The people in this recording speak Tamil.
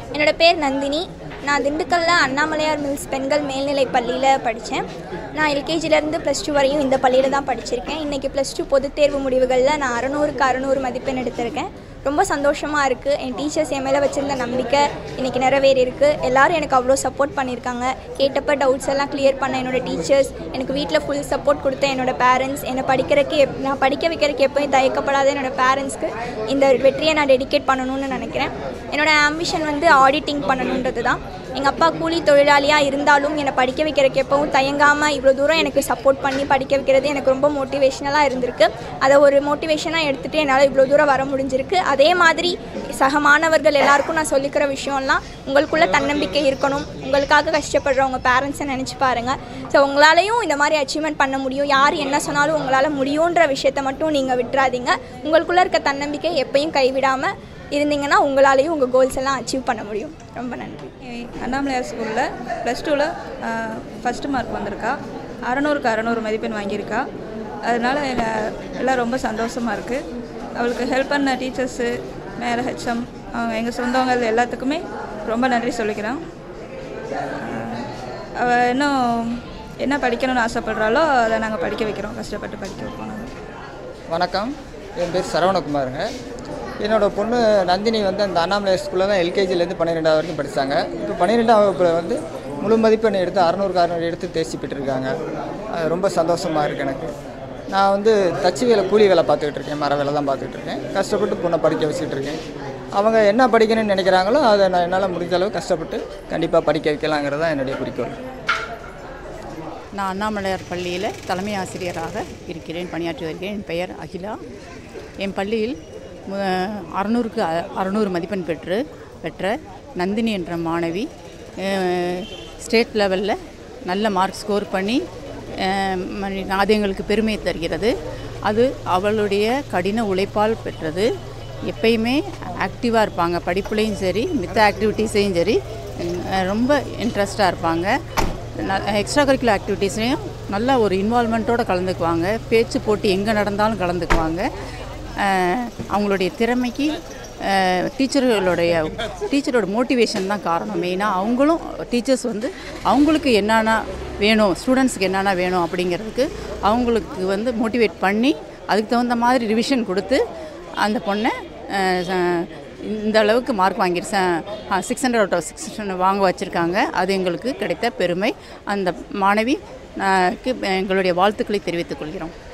என்னோட பேர் நந்தினி நான் திண்டுக்கல்ல அண்ணாமலையார் மில்ஸ் பெண்கள் மேல்நிலைப் பள்ளியில் படித்தேன் நான் எல்கேஜிலேருந்து ப்ளஸ் டூ வரையும் இந்த பள்ளியில் தான் படிச்சிருக்கேன் இன்றைக்கி ப்ளஸ் டூ பொதுத் தேர்வு முடிவுகளில் நான் அறநூறுக்கு அறநூறு மதிப்பெண் எடுத்திருக்கேன் ரொம்ப சந்தோஷமாக இருக்குது என் டீச்சர்ஸ் என் மேலே வச்சுருந்த நம்பிக்கை இன்றைக்கி நிறைவேறி இருக்குது எல்லாரும் எனக்கு அவ்வளோ சப்போர்ட் பண்ணியிருக்காங்க கேட்டப்ப டவுட்ஸ் எல்லாம் கிளியர் பண்ண என்னோட டீச்சர்ஸ் எனக்கு வீட்டில் ஃபுல் சப்போர்ட் கொடுத்த என்னோட பேரண்ட்ஸ் என்னை படிக்கிறதுக்கு எப் நான் படிக்க வைக்கிறதுக்கு எப்போயும் தயக்கப்படாத என்னோட பேரண்ட்ஸ்க்கு இந்த வெற்றியை நான் டெடிகேட் பண்ணணும்னு நினைக்கிறேன் என்னோட ஆம்பிஷன் வந்து ஆடிட்டிங் பண்ணணுன்றது தான் எங்கள் அப்பா கூலி தொழிலாளியாக இருந்தாலும் என்னை படிக்க வைக்கிறதுக்கு எப்பவும் தயங்காமல் இவ்வளோ தூரம் எனக்கு சப்போர்ட் பண்ணி படிக்க வைக்கிறது எனக்கு ரொம்ப மோட்டிவேஷ்னலாக இருந்திருக்கு அதை ஒரு மோட்டிவேஷனாக எடுத்துகிட்டு என்னால் இவ்வளோ தூரம் வர முடிஞ்சிருக்கு அதே மாதிரி சக மாணவர்கள் எல்லாருக்கும் நான் சொல்லிக்கிற விஷயம்லாம் உங்களுக்குள்ள தன்னம்பிக்கை இருக்கணும் உங்களுக்காக கஷ்டப்படுற உங்கள் பேரண்ட்ஸை நினச்சி பாருங்கள் ஸோ உங்களாலையும் இந்த மாதிரி அச்சீவ்மெண்ட் பண்ண முடியும் யார் என்ன சொன்னாலும் உங்களால் முடியுன்ற விஷயத்தை மட்டும் நீங்கள் விட்டுறாதீங்க உங்களுக்குள்ளே இருக்க தன்னம்பிக்கை எப்பயும் கைவிடாமல் இருந்தீங்கன்னா உங்களாலேயும் உங்கள் கோல்ஸ் எல்லாம் அச்சீவ் பண்ண முடியும் ரொம்ப நன்றி அண்ணாமலையார் ஸ்கூலில் ப்ளஸ் டூவில் ஃபஸ்ட்டு மார்க் வந்திருக்கா அறநூறுக்கு அறநூறு மதிப்பெண் வாங்கியிருக்கா அதனால் எங்கள் எல்லாம் ரொம்ப சந்தோஷமாக இருக்குது அவளுக்கு ஹெல்ப் பண்ண டீச்சர்ஸு மேலே ஹெச்எம் அவங்க எங்கள் சொந்தவங்க எல்லாத்துக்குமே ரொம்ப நன்றி சொல்லிக்கிறேன் அவள் இன்னும் என்ன படிக்கணும்னு ஆசைப்படுறாளோ அதை நாங்கள் படிக்க வைக்கிறோம் கஷ்டப்பட்டு படிக்க வைப்போம் நாங்கள் வணக்கம் என் பேர் சரவணகுமாருங்க என்னோடய பொண்ணு நந்தினி வந்து அந்த அண்ணாமலை ஸ்கூலில் தான் எல்கேஜிலேருந்து பன்னிரெண்டாவது வரைக்கும் படித்தாங்க இப்போ பன்னிரெண்டாம் வகுப்பில் வந்து முழு மதிப்பெண் எடுத்து அறநூறுக்கு அறநூறு எடுத்து தேர்ச்சி பெற்றிருக்காங்க அது ரொம்ப சந்தோஷமாக இருக்குது எனக்கு நான் வந்து தச்சு வேலை கூலி வேலை பார்த்துக்கிட்டு இருக்கேன் மர வேலை தான் பார்த்துக்கிட்டு இருக்கேன் கஷ்டப்பட்டு பொண்ணை படிக்க வச்சுக்கிட்டு இருக்கேன் அவங்க என்ன படிக்கணும்னு நினைக்கிறாங்களோ அதை நான் என்னால் முடிஞ்ச அளவு கஷ்டப்பட்டு கண்டிப்பாக படிக்க வைக்கலாங்கிறது தான் என்னுடைய குறிக்கோள் நான் அண்ணாமலையார் பள்ளியில் தலைமை ஆசிரியராக இருக்கிறேன் பணியாற்றி வருகிறேன் என் பெயர் அகிலா என் பள்ளியில் மு- அறுநூறுக்கு அ- அறுநூறு மதிப்பெண் பெற்று பெற்ற நந்தினி என்ற மாணவி அஹ், ஸ்டேட் லெவலில் நல்ல மார்க் ஸ்கோர் பண்ணி அஹ், மணி- அது எங்களுக்கு பெருமையை தருகிறது அது அவளுடைய கடின உழைப்பால் பெற்றது எப்பயுமே ஆக்டிவாக இருப்பாங்க படிப்புலேயும் சரி மித்த ஆக்டிவிட்டீஸையும் சரி அஹ், ரொம்ப இன்ட்ரெஸ்டாக இருப்பாங்க எக்ஸ்ட்ரா கரிக்குலர் ஆக்டிவிட்டீஸ்லையும் நல்ல ஒரு இன்வால்மெண்ட்டோடு கலந்துக்குவாங்க பேச்சு போட்டி எங்கே நடந்தாலும் கலந்துக்குவாங்க அஹ் அவங்களுடைய திறமைக்கு டீச்சர்களுடைய டீச்சரோட மோட்டிவேஷன் தான் காரணம் மெயினாக அவங்களும் டீச்சர்ஸ் வந்து அவங்களுக்கு என்னென்ன வேணும் ஸ்டூடெண்ட்ஸுக்கு என்னென்ன வேணும் அப்படிங்கிறதுக்கு அவங்களுக்கு வந்து மோட்டிவேட் பண்ணி அதுக்கு தகுந்த மாதிரி ரிவிஷன் கொடுத்து அந்த பொண்ணை அஹ், ச- இந்த அளவுக்கு மார்க் வாங்கிருச்சேன் six hundred out of six வாங்க வச்சுருக்காங்க அது எங்களுக்கு கிடைத்த பெருமை அந்த மாணவி அஹ், க்கு எங்களுடைய வாழ்த்துக்களை தெரிவித்துக் கொள்கிறோம்